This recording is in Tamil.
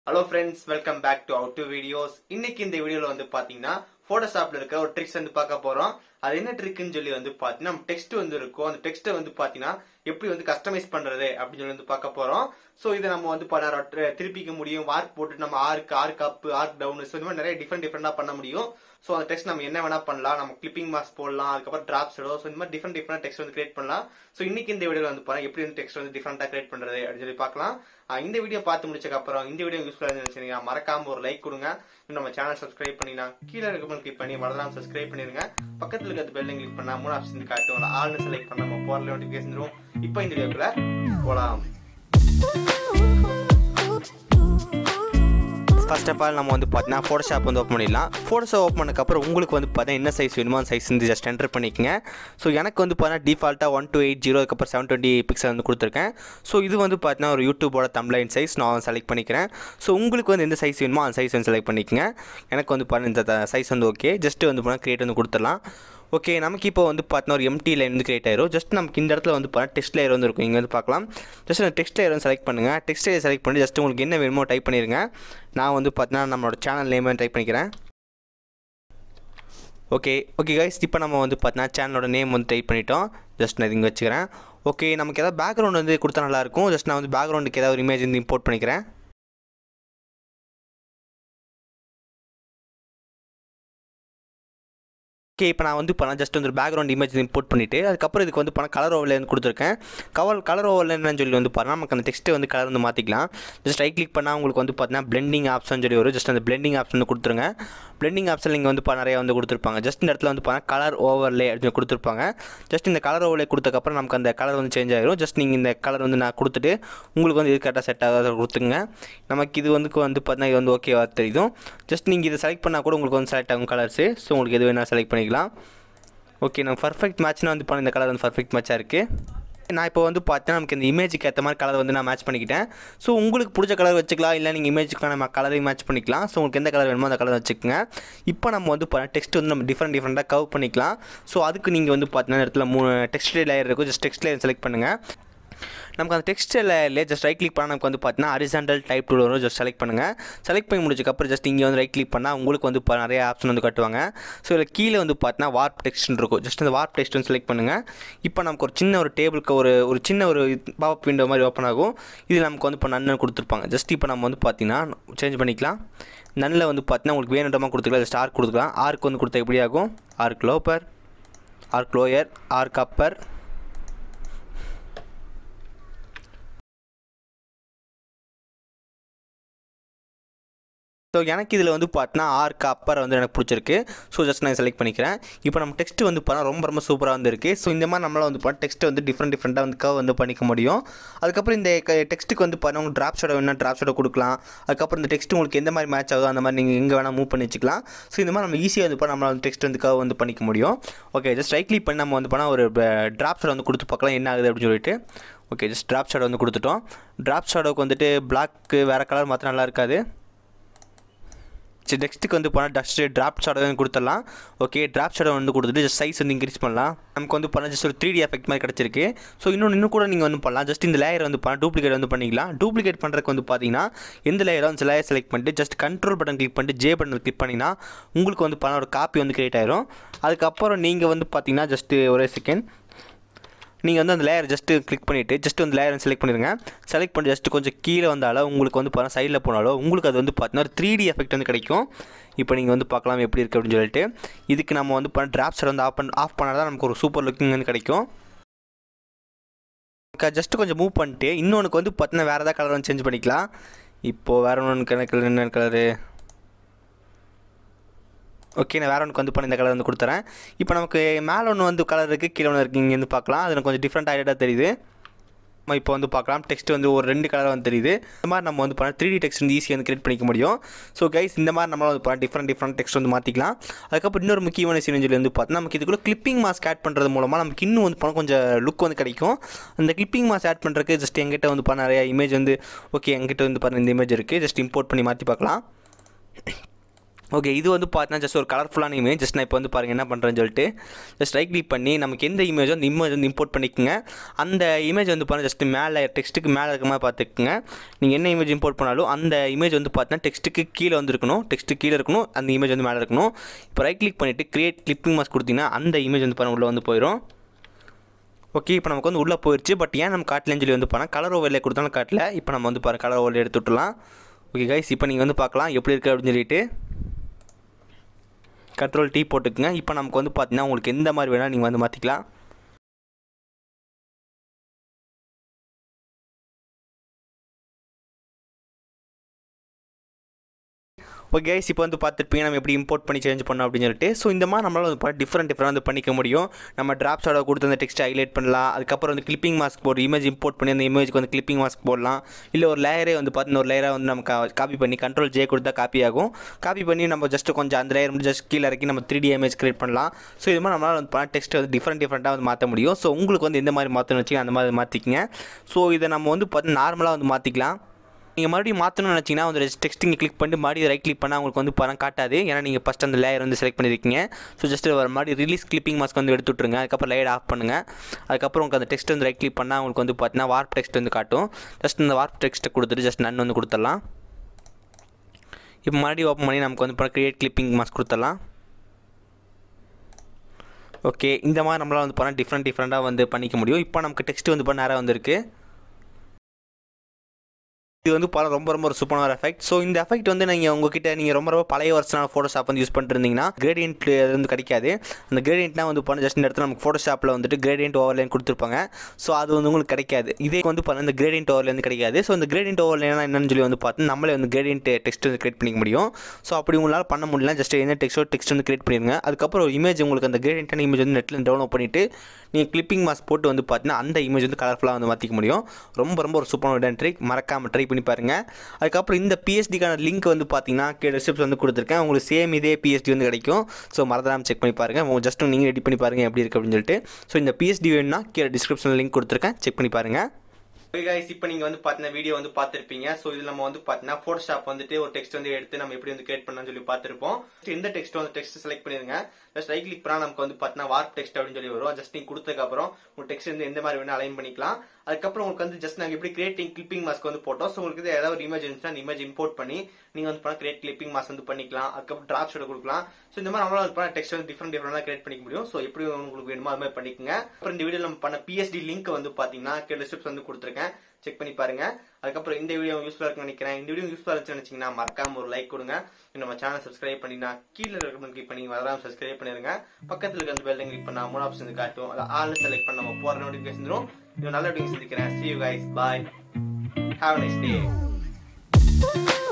hello friends welcome back to our to videos இன்னைக்கு இந்த வீடியோல வந்து பாத்தீங்கன்னா போட்டோஷாப்ல இருக்க ஒரு ட்ரிக்ஸ் வந்து பார்க்க போறோம் அது என்ன ட்ரிக்னு சொல்லி வந்து பாத்தீங்கன்னா நம்ம டெக்ஸ்ட் வந்து இருக்கும் அந்த டெக்ஸ்ட்டை வந்து பாத்தீங்கன்னா எப்படி வந்து கஸ்டமைஸ் பண்றது அப்படின்னு சொல்லி வந்து பார்க்க போறோம் ஸோ இதை நம்ம வந்து பல ரொட்ட- திருப்பிக்க முடியும் வார்க் போட்டு நம்ம arc arc up arc down so இந்த மாதிரி நிறைய டிஃப்ரெண்ட் டிஃப்ரெண்டா பண்ண முடியும் ஸோ அந்த டெக்ஸ்ட் நம்ம என்ன வேணா பண்ணலாம் நம்ம கிளிப்பிங் மாஸ் போடலாம் அதுக்கப்புறம் டிராப்ஸ் ஸோ இந்த மாதிரி டிஃப்ரெண்ட் டிஃப்ரெண்ட் டெக்ஸ்ட் வந்து கிரியேட் பண்ணலாம் ஸோ இன்னைக்கு இந்த வீடியோல வந்து பாருங்க எப்படி வந்து டெக்ஸ்ட் வந்து டிஃப்ரெண்டா கிரியேட் பண்றது அப்படின்னு சொல்லி பார்க்கலாம் ஆஹ் இந்த வீடியோ பார்த்து முடிச்சதுக்கு அப்புறம் இந்த வீடியோ யூஸ்ஃபுல்லா இருந்துச்சுன்னா மறக்காம ஒரு லைக் கொடுங்க இன்னும் நம்ம சேனல் சப்ஸ்கிரைப் பண்ணினா கீழே இருக்க கிளிக் பண்ணி மறந்துடாம சப்ஸ்கிரைப் பண்ணிருங்க பக்கத்துல இருக்க பெல்லையும் கிளிக் பண்ணா மூணு ஆப்ஷன் காட்டும் ஆள்னு செலக்ட் பண்ண நம்ம போறல நோட்டிஃபிகேஷன் வரும் இப்போ இந்த வீடியோக்குள்ள போலாம் ஃபர்ஸ்ட் ஆஃப் ஆல் நம்ம வந்து பார்த்தீங்கன்னா ஃபோட்டோஷாப் வந்து ஓப்பன் பண்ணிடலாம் ஃபோட்டோஷாப் ஓப்பன் பண்ணதுக்கப்புறம் உங்களுக்கு வந்து பார்த்தீங்கன்னா என்ன சைஸ் வேணுமோ அந்த சைஸ் வந்து ஜஸ்ட் என்டர் பண்ணிக்கங்க ஸோ எனக்கு வந்து பார்த்தீங்கன்னா டிஃபால்ட்டாக ஒன் டூ எயிட் ஜீரோ அதுக்கப்புறம் செவன் டுவெண்ட்டி பிக்சல் வந்து கொடுத்துருக்கேன் ஸோ இது வந்து பார்த்தீங்கன்னா ஒரு யூடியூபோட தம்ப்ளைன் சைஸ் நான் செலக்ட் பண்ணிக்கிறேன் ஸோ உங்களுக்கு வந்து எந்த சைஸ் வேணுமோ அந்த சைஸ் வந்து செலக்ட் பண்ணிக்கங்க எனக்கு வந்து பார்த்தீங்கன்னா இந்த சைஸ் வந்து ஓகே ஜஸ்ட் வந்து போனால் கிரியேட் வந்து கொடுத்துடலாம் ஓகே நமக்கு இப்போ வந்து பார்த்தீங்கன்னா ஒரு எம்டி லைன் வந்து கிரியேட் ஆயிரும் ஜஸ்ட் நமக்கு இந்த இடத்துல வந்து பார்த்தா டெக்ஸ்ட் லேயர் வந்து இருக்கும் இங்கே வந்து பார்க்கலாம் ஜஸ்ட் அந்த டெக்ஸ்ட் லேயர் வந்து செலக்ட் பண்ணுங்கள் டெக்ஸ்ட் லேயர் செலக்ட் பண்ணி ஜஸ்ட் உங்களுக்கு என்ன வேணுமோ டைப் பண்ணிடுங்க நான் வந்து பார்த்தீங்கன்னா நம்மளோட சேனல் நேம் டைப் பண்ணிக்கிறேன் ஓகே ஓகே கைஸ் இப்போ நம்ம வந்து பார்த்தீங்கன்னா சேனலோட நேம் வந்து டைப் பண்ணிட்டோம் ஜஸ்ட் நான் இது இங்கே வச்சுக்கிறேன் ஓகே நமக்கு ஏதாவது பேக்ரவுண்ட் வந்து கொடுத்தா நல்லாயிருக்கும் ஜஸ்ட் நான் வந்து பேக்ரவுண்டுக்கு ஏதாவது ஒரு இமேஜ் வந்து இம்போர்ட் பண்ணிக்கிறேன் ஓகே இப்போ நான் வந்து இப்போ நான் ஜஸ்ட் வந்து ஒரு பேக்ரவுண்ட் இமேஜ் இம்போர்ட் பண்ணிவிட்டு அதுக்கப்புறம் இதுக்கு வந்து பணம் கலர் ஓவரில் வந்து கொடுத்துருக்கேன் கவர் கலர் ஓவரில் என்னன்னு சொல்லி வந்து பாருங்கள் நமக்கு அந்த டெக்ஸ்ட்டை வந்து கலர் வந்து மாற்றிக்கலாம் ஜஸ்ட் ரைட் கிளிக் பண்ணால் உங்களுக்கு வந்து பார்த்தீங்கன்னா பிளெண்டிங் ஆப்ஷன் சொல்லி வரும் ஜஸ்ட் அந்த பிளெண்டிங் ஆப்ஷன் வந்து கொடுத்துருங்க பிளெண்டிங் ஆப்ஷன் நீங்கள் வந்து பா நிறைய வந்து கொடுத்துருப்பாங்க ஜஸ்ட் இந்த இடத்துல வந்து பார்த்தா கலர் ஓவர்லே அப்படின்னு கொடுத்துருப்பாங்க ஜஸ்ட் இந்த கலர் ஓவர்லே கொடுத்தக்கப்புறம் நமக்கு அந்த கலர் வந்து சேஞ்ச் ஆயிரும் ஜஸ்ட் நீங்கள் இந்த கலர் வந்து நான் கொடுத்துட்டு உங்களுக்கு வந்து இது கரெக்டாக செட் ஆகாத கொடுத்துங்க நமக்கு இது வந்து வந்து பார்த்தீங்கன்னா இது வந்து ஓகேவா தெரியும் ஜஸ்ட் நீங்கள் இதை செலக்ட் பண்ணால் கூட உங்களுக்கு வந்து செலக்ட் ஆகும் கலர்ஸு ஸோ உங்களுக்கு எது வேணால் செலக்ட் பண்ணிக்கலாம் ஓகே நம்ம பர்ஃபெக்ட் மேட்ச்னா வந்து பண்ண இந்த கலர் வந்து பர்ஃபெக்ட் மேட்சாக இருக்குது நான் இப்போ வந்து பார்த்தீங்கன்னா நமக்கு இந்த இமேஜுக்கு ஏற்ற மாதிரி கலர் வந்து நான் மேட்ச் பண்ணிக்கிட்டேன் ஸோ உங்களுக்கு பிடிச்ச கலர் வச்சுக்கலாம் இல்லை நீங்கள் இமேஜுக்கான நம்ம கலரையும் மேட்ச் பண்ணிக்கலாம் ஸோ உங்களுக்கு எந்த கலர் வேணுமோ அந்த கலர் வச்சுக்கோங்க இப்போ நம்ம வந்து டெக்ஸ்ட் வந்து நம்ம டிஃப்ரெண்ட் டிஃப்ரெண்ட்டாக கவ் பண்ணிக்கலாம் ஸோ அதுக்கு நீங்கள் வந்து பார்த்தீங்கன்னா இந்த இடத்துல மூணு டெக்ஸ்ட் லேயர் இருக்கும் ஜஸ்ட் டெக்ஸ்ட் லேயர் செலக்ட் பண்ணுங்கள் நமக்கு அந்த டெக்ஸ்ட் லேயர்லேயே ஜஸ்ட் ரைட் கிளிக் பண்ணால் நமக்கு வந்து பார்த்தீங்கன்னா ஹரிசாண்டல் டைப் டூல் வரும் ஜஸ்ட் செலக்ட் பண்ணுங்கள் செலக்ட் பண்ணி முடிச்சக்கப்புறம் ஜஸ்ட் இங்கே வந்து ரைட் கிளிக் பண்ணால் உங்களுக்கு வந்து இப்போ நிறைய ஆப்ஷன் வந்து காட்டுவாங்க ஸோ இதில் கீழே வந்து பார்த்தீங்கன்னா வார்ப் டெக்ஸ்ட் இருக்கும் ஜஸ்ட் அந்த வார்ப் டெக்ஸ்ட் வந்து செலக்ட் பண்ணுங்கள் இப்போ நமக்கு ஒரு சின்ன ஒரு டேபிளுக்கு ஒரு ஒரு சின்ன ஒரு பாப் விண்டோ மாதிரி ஓப்பன் ஆகும் இது நமக்கு வந்து இப்போ நன்னு கொடுத்துருப்பாங்க ஜஸ்ட் இப்போ நம்ம வந்து பார்த்தீங்கன்னா சேஞ்ச் பண்ணிக்கலாம் நன்னில் வந்து பார்த்தீங்கன்னா உங்களுக்கு வேணுன்றமா கொடுத்துக்கலாம் ஜஸ்ட் ஆர்க் கொடுத்துக்கலாம் ஆர்க் வந்து கொடுத்தா எப்படி ஆகும் ஆர்க் லோப்பர் arc lower arc upper so எனக்கு இதில் வந்து பார்த்தீங்கன்னா ஆர்க் அப்பரை வந்து எனக்கு பிடிச்சிருக்கு ஸோ ஜஸ்ட் நான் செலக்ட் பண்ணிக்கிறேன் இப்போ நம்ம டெக்ஸ்ட் வந்து பார்த்தா ரொம்ப ரொம்ப சூப்பராக வந்துருக்கு ஸோ இந்த மாதிரி நம்மளால் வந்து பார்த்தா டெக்ஸ்ட் வந்து டிஃப்ரெண்ட் டிஃப்ரெண்ட்டாக வந்து கவ் வந்து பண்ணிக்க முடியும் அதுக்கப்புறம் இந்த டெக்ஸ்ட்டுக்கு வந்து பார்த்தா உங்களுக்கு ட்ராப் ஷேடோ வேணால் ட்ராப் ஷேடோ கொடுக்கலாம் அதுக்கப்புறம் இந்த டெக்ஸ்ட் உங்களுக்கு எந்த மாதிரி மேட்ச் ஆகுதோ அந்த மாதிரி நீங்கள் எங்கே வேணால் மூவ் பண்ணி வச்சுக்கலாம் ஸோ இந்த மாதிரி நம்ம ஈஸியாக வந்து நம்மளால் வந்து டெக்ஸ்ட் வந்து கவ் வந்து பண்ணிக்க முடியும் ஓகே ஜஸ்ட் ரைட் கிளிக் பண்ணி நம்ம வந்து பண்ணால் ஒரு ட்ராப் ஷேடோ வந்து கொடுத்து பார்க்கலாம் என்ன ஆகுது அப்படின்னு சொல்லிட்டு ஓகே ஜஸ்ட் ட்ராப் ஷேடோ வந்து கொடுத்துட்டோம் ட்ராப் ஷேடோக்கு வந்துட்டு பிளாக்கு வேறு கலர் மாற்ற நல்லா இருக்காது சரி நெக்ஸ்ட்டுக்கு வந்து போனால் டஸ்ட்டு ட்ராப் ஷாடோ வந்து கொடுத்துடலாம் ஓகே ட்ராப் ஷாடோ வந்து கொடுத்துட்டு ஜஸ்ட் சைஸ் வந்து இன்க்ரீஸ் பண்ணலாம் நமக்கு வந்து பண்ண ஜஸ்ட் ஒரு த்ரீ டி எஃபெக்ட் மாதிரி கிடச்சிருக்கு ஸோ இன்னொன்று இன்னும் கூட நீங்கள் வந்து பண்ணலாம் ஜஸ்ட் இந்த லேயர் வந்து பண்ணால் டூப்ளிகேட் வந்து பண்ணிக்கலாம் டூப்ளிகேட் பண்ணுறதுக்கு வந்து பார்த்தீங்கன்னா எந்த லேயரோ அந்த லேயர் செலக்ட் பண்ணிட்டு ஜஸ்ட் கண்ட்ரோல் பட்டன் கிளிக் பண்ணிட்டு ஜே பட்டன் கிளிக் பண்ணிங்கன்னா உங்களுக்கு வந்து பண்ண ஒரு காப்பி வந்து கிரியேட் ஆயிரும் அதுக்கப்புறம் நீங்கள் வந்து பார்த்தீங்கன்னா ஜஸ்ட்டு ஒரே செகண்ட் நீங்கள் வந்து அந்த லேயர் ஜஸ்ட்டு கிளிக் பண்ணிவிட்டு ஜஸ்ட் அந்த லேயர் செலக்ட் பண்ணிடுங்க செலக்ட் பண்ணி ஜஸ்ட் கொஞ்சம் கீழே வந்தாலும் உங்களுக்கு வந்து பார்த்தா சைடில் போனாலும் உங்களுக்கு அது வந்து பார்த்தீங்கன்னா ஒரு த்ரீ டி எஃபெக்ட் வந்து கிடைக்கும் இப்போ நீங்கள் வந்து பார்க்கலாம் எப்படி இருக்குது அப்படின்னு சொல்லிட்டு இதுக்கு நம்ம வந்து பண்ண டிராப்ஸை வந்து ஆஃப் பண்ண ஆஃப் பண்ணால் தான் நமக்கு ஒரு சூப்பர் லுக்கிங் வந்து கிடைக்கும் ஜஸ்ட் கொஞ்சம் மூவ் பண்ணிட்டு இன்னொன்றுக்கு வந்து பார்த்தீங்கன்னா வேறு ஏதாவது கலர் வந்து சேஞ்ச் பண்ணிக்கலாம் இப்போது வேறு ஒன்று கலர் என்ன கலரு ஓகே நான் வேறு ஒன்று வந்து பண்ணி இந்த கலர் வந்து கொடுத்துறேன் இப்போ நமக்கு மேலே ஒன்று வந்து கலர் இருக்குது கீழே ஒன்று இருக்குது இங்கேருந்து பார்க்கலாம் அது எனக்கு கொஞ்சம் டிஃப்ரெண்ட் ஆகிட்டா தெரியுது நம்ம இப்போ வந்து பார்க்கலாம் டெக்ஸ்ட் வந்து ஒரு ரெண்டு கலர் வந்து தெரியுது இந்த மாதிரி நம்ம வந்து பண்ண த்ரீ டி டெக்ஸ்ட் வந்து ஈஸியாக வந்து கிரியேட் பண்ணிக்க முடியும் ஸோ கைஸ் இந்த மாதிரி நம்மளால் வந்து பண்ண டிஃப்ரெண்ட் டிஃப்ரெண்ட் டெக்ஸ்ட் வந்து மாற்றிக்கலாம் அதுக்கப்புறம் இன்னொரு முக்கியமான விஷயம் சொல்லி வந்து பார்த்தா நமக்கு இதுக்குள்ள கிளிப்பிங் மாஸ்க் ஆட் பண்ணுறது மூலமாக நமக்கு இன்னும் வந்து பண்ண கொஞ்சம் லுக் வந்து கிடைக்கும் அந்த கிளிப்பிங் மாஸ்க் ஆட் பண்ணுறதுக்கு ஜஸ்ட் எங்கிட்ட வந்து பண்ண நிறைய இமேஜ் வந்து ஓகே எங்கிட்ட வந்து பாருங்கள் இந்த இமேஜ் இருக்குது ஜஸ்ட் இம்போர்ட் பண்ணி மாற்றி பார்க்கலாம் ஓகே இது வந்து பார்த்தீங்கன்னா ஜஸ்ட் ஒரு கலர்ஃபுல்லான இமேஜ் ஜஸ்ட் நான் இப்போ வந்து பாருங்கள் என்ன பண்ணுறேன்னு சொல்லிட்டு ஜஸ்ட் ரைட் கிளிக் பண்ணி நமக்கு எந்த இமேஜோ அந்த இமேஜ் வந்து இம்போர்ட் பண்ணிக்கோங்க அந்த இமேஜ் வந்து பாருங்கள் ஜஸ்ட் மேலே டெக்ஸ்ட்டுக்கு மேலே இருக்க மாதிரி பார்த்துக்குங்க நீங்கள் என்ன இமேஜ் இம்போர்ட் பண்ணாலும் அந்த இமேஜ் வந்து பார்த்தீங்கன்னா டெக்ஸ்ட்டுக்கு கீழே வந்து இருக்கணும் டெக்ஸ்ட்டு கீழே இருக்கணும் அந்த இமேஜ் வந்து மேலே இருக்கணும் இப்போ ரைட் கிளிக் பண்ணிவிட்டு கிரியேட் கிளிப்பிங் மாஸ்க் கொடுத்தீங்கன்னா அந்த இமேஜ் வந்து பாருங்கள் உள்ளே வந்து போயிடும் ஓகே இப்போ நமக்கு வந்து உள்ளே போயிடுச்சு பட் ஏன் நம்ம காட்டலன்னு சொல்லி வந்து பாருங்கள் கலர் ஓவரில் கொடுத்தாலும் காட்டல இப்போ நம்ம வந்து பாருங்கள் கலர் ஓவரில் எடுத்து விட்டுலாம் ஓகே கைஸ் இப்போ நீங்கள் வந்து பார்க்கலாம் எப்படி இருக்குது அப்படின்னு சொல்லிட்டு கண்ட்ரோல் டீ போட்டுக்குங்க இப்போ நமக்கு வந்து பார்த்தீங்கன்னா உங்களுக்கு எந்த மாதிரி வேணால் நீங்கள் வந்து மாற்றிக்கலாம் ஓகே கைஸ் இப்போ வந்து பார்த்துருப்பீங்க நம்ம எப்படி இம்போர்ட் பண்ணி சேஞ்ச் பண்ணோம் அப்படின்னு சொல்லிட்டு ஸோ இந்த மாதிரி நம்மளால் வந்து டிஃப்ரெண்ட் டிஃப்ரெண்ட் வந்து பண்ணிக்க முடியும் நம்ம டிராப்ஸோட கொடுத்து அந்த டெக்ஸ்ட் ஹைலைட் பண்ணலாம் அதுக்கப்புறம் வந்து கிளிப்பிங் மாஸ்க் போட்டு இமேஜ் இம்போர்ட் பண்ணி அந்த இமேஜ்க்கு வந்து கிளிப்பிங் மாஸ்க் போடலாம் இல்லை ஒரு லேயரே வந்து பார்த்து ஒரு லேயரை வந்து நம்ம காப்பி பண்ணி கண்ட்ரோல் ஜே கொடுத்தா காப்பி ஆகும் காப்பி பண்ணி நம்ம ஜஸ்ட் கொஞ்சம் அந்த லேயர் மட்டும் ஜஸ்ட் கீழே இறக்கி நம்ம த்ரீ டி இமேஜ் கிரியேட் பண்ணலாம் ஸோ இது மாதிரி நம்மளால் வந்து பண்ண டெக்ஸ்ட் வந்து டிஃப்ரெண்ட் டிஃப்ரெண்ட்டாக வந்து மாற்ற முடியும் ஸோ உங்களுக்கு வந்து எந்த மாதிரி மாற்றணும்னு வச்சு அந்த மாதிரி மாற்றிக்கங்க ஸோ இதை நம்ம வந்து பார்த்து நார்மலாக வந்து மாற்றிக்கலாம் நீங்கள் மறுபடியும் மாற்றணும்னு நினச்சிங்கன்னா வந்து டெக்ஸ்டிங் கிளிக் பண்ணிட்டு மறுபடியும் ரைட் கிளிக் பண்ணால் உங்களுக்கு வந்து படம் காட்டாது ஏன்னா நீங்கள் ஃபஸ்ட் அந்த லேயர் வந்து செலக்ட் பண்ணியிருக்கீங்க ஸோ ஜஸ்ட் ஒரு மாதிரி ரிலீஸ் கிளிப்பிங் மாஸ்க் வந்து எடுத்து விட்ருங்க அதுக்கப்புறம் லேயர் ஆஃப் பண்ணுங்கள் அதுக்கப்புறம் உங்களுக்கு அந்த டெக்ஸ்ட் வந்து ரைட் கிளிக் பண்ணால் உங்களுக்கு வந்து பார்த்தீங்கன்னா வார்ப் டெக்ஸ்ட் வந்து காட்டும் ஜஸ்ட் இந்த வார்ப் டெக்ஸ்ட்டை கொடுத்துட்டு ஜஸ்ட் நன் வந்து கொடுத்துடலாம் இப்போ மறுபடியும் ஓப்பன் பண்ணி நமக்கு வந்து க்ரியேட் கிளிப்பிங் மாஸ்க் கொடுத்துடலாம் ஓகே இந்த மாதிரி நம்மளால் வந்து பண்ணால் டிஃப்ரெண்ட் டிஃப்ரெண்ட்டாக வந்து பண்ணிக்க முடியும் இப்போ நமக்கு டெக்ஸ்ட் வந்து பண்ண நேரம் வந்திருக்கு இது வந்து பல ரொம்ப ரொம்ப ஒரு சூப்பரான ஒரு எஃபெக்ட் ஸோ இந்த எஃபெக்ட் வந்து நீங்கள் உங்ககிட்ட நீங்கள் ரொம்ப ரொம்ப பழைய வருஷனான ஃபோட்டோஷாப் வந்து யூஸ் பண்ணிருந்தீங்கன்னா கிரேடியன்ட் வந்து கிடைக்காது அந்த கிரேடியன்ட்னா வந்து பண்ண ஜஸ்ட் இந்த இடத்துல நமக்கு ஃபோட்டோஷாப்பில் வந்துட்டு கிரேடியன்ட் ஓவர்லைன் கொடுத்துருப்பாங்க ஸோ அது வந்து உங்களுக்கு கிடைக்காது இதே வந்து பண்ண இந்த கிரேடியன்ட் ஓவர்லேருந்து கிடைக்காது ஸோ இந்த கிரேடியன்ட் ஓவர்லைனா என்னன்னு சொல்லி வந்து பார்த்து நம்மளே வந்து கிரேடியன்ட் டெக்ஸ்ட் வந்து கிரியேட் பண்ணிக்க முடியும் ஸோ அப்படி உங்களால் பண்ண முடியல ஜஸ்ட் என்ன டெக்ஸ்டோ டெக்ஸ்ட் வந்து கிரியேட் பண்ணிடுங்க அதுக்கப்புறம் ஒரு இமேஜ் உங்களுக்கு அந்த கிரேடியன்டான இமேஜ் வந்து நெட்டில் டவுன்லோட் பண்ணிவிட்டு நீங்கள் கிளிப்பிங் மாஸ்க் போட்டு வந்து பார்த்தீங்கன்னா அந்த இமேஜ் வந்து கலர்ஃபுல்லாக வந்து மாற்றிக்க முடியும் ரொம்ப ரொம்ப ஒரு சூப்பரான ட்ரிக் மறக்காமல் ட்ரை பண்ணி பாருங்கள் அதுக்கப்புறம் இந்த பிஎஸ்டிக்கான லிங்க் வந்து பார்த்தீங்கன்னா டிஸ்கிரிப்ஷன் வந்து கொடுத்துருக்கேன் உங்களுக்கு சேம் இதே பிஎஸ்டி வந்து கிடைக்கும் ஸோ மறந்துடாமல் செக் பண்ணி பாருங்கள் உங்கள் ஜஸ்ட் நீங்கள் ரெடி பண்ணி பாருங்கள் எப்படி இருக்குது அப்படின்னு சொல்லிட்டு ஸோ இந்த பிஎஸ்டி வேணும்னா கீழே டிஸ்கிரிப்ஷனில் லிங்க் கொடுத்துருக்கேன் செக் பண்ணி பாருங்கள் கைஸ் இப்போ நீங்கள் வந்து பார்த்தீங்கன்னா வீடியோ வந்து பார்த்துருப்பீங்க ஸோ இதில் நம்ம வந்து பார்த்தீங்கன்னா ஃபோட்டோஷாப் வந்துட்டு ஒரு டெக்ஸ்ட் வந்து எடுத்து நம்ம எப்படி வந்து கிரியேட் பண்ணலாம்னு சொல்லி பார்த்துருப்போம் எந்த டெக்ஸ்ட் வந்து டெக்ஸ்ட் செலக்ட் பண்ணிருங்க ஜஸ்ட் ரைட் கிளிக் பண்ணால் நமக்கு வந்து பார்த்தீங்கன்னா வார்ப் டெக்ஸ்ட் அப்படின்னு சொல்லி வரும் ஜஸ்ட் நீங்கள் கொடுத்ததுக்கப்புறம் உங்கள் டெக்ஸ்ட் வந்து எந்த மாதிரி வேணால் அலைன் பண்ணிக்கலாம் அதுக்கப்புறம் உங்களுக்கு வந்து ஜஸ்ட் நாங்கள் எப்படி கிரியேட்டிங் கிளிப்பிங் மாஸ்க் வந்து போட்டோம் ஸோ உங்களுக்கு ஏதாவது ஒரு இமேஜ் இருந்துச்சுன்னா அந்த இமேஜ் இம்போர்ட் பண்ணி நீங்கள் வந்து பண்ண கிரியேட் கிளிப்பிங் மாஸ்க் வந்து பண்ணிக்கலாம் அதுக்கப்புறம் டிராப் ஷோட கொடுக்கலாம் ஸோ இந்த மாதிரி நம்மளால வந்து பண்ண டெக்ஸ்ட் வந்து டிஃப்ரெண்ட் டிஃப்ரெண்டாக கிரியேட் பண்ணிக்க முடியும் ஸோ எப்படி உங்களுக்கு வேணுமோ அது மாதிரி பண்ணிக்கோங்க அப்புறம் இந்த வீடியோ நம்ம பண்ண பிஎஸ்டி லிங்க் வந்து பார்த்தீங்கன்னா டிஸ்கிரிப்ஷன் வந்து கொடுத்துருக்கேன் செக் பண்ணி பாருங்க அதுக்கப்புறம் இந்த வீடியோ யூஸ்ஃபுல்லாக இருக்குன்னு நினைக்கிறேன் இந்த வீடியோ யூஸ்ஃபுல்லாக இருந்துச்சு நினைச்சீங்கன்னா மறக்காம ஒரு லைக் கொடுங்க நம்ம சேனல் சப்ஸ்கிரைப் பண்ணினா கீழே ரெக்கமெண்ட் கிளிக் பண்ணி வராம சப்ஸ்கிரைப் பண்ணிருங்க பக்கத்தில் இருக்க அந்த பெல் கிளிக் பண்ணா மூணு ஆப்ஷன் காட்டும் அதை ஆல் செலக்ட் பண்ண நம்ம போற நோட்டிஃபிகேஷன் வரும் இது நல்ல வீடியோ சந்திக்கிறேன் see you guys bye have a nice day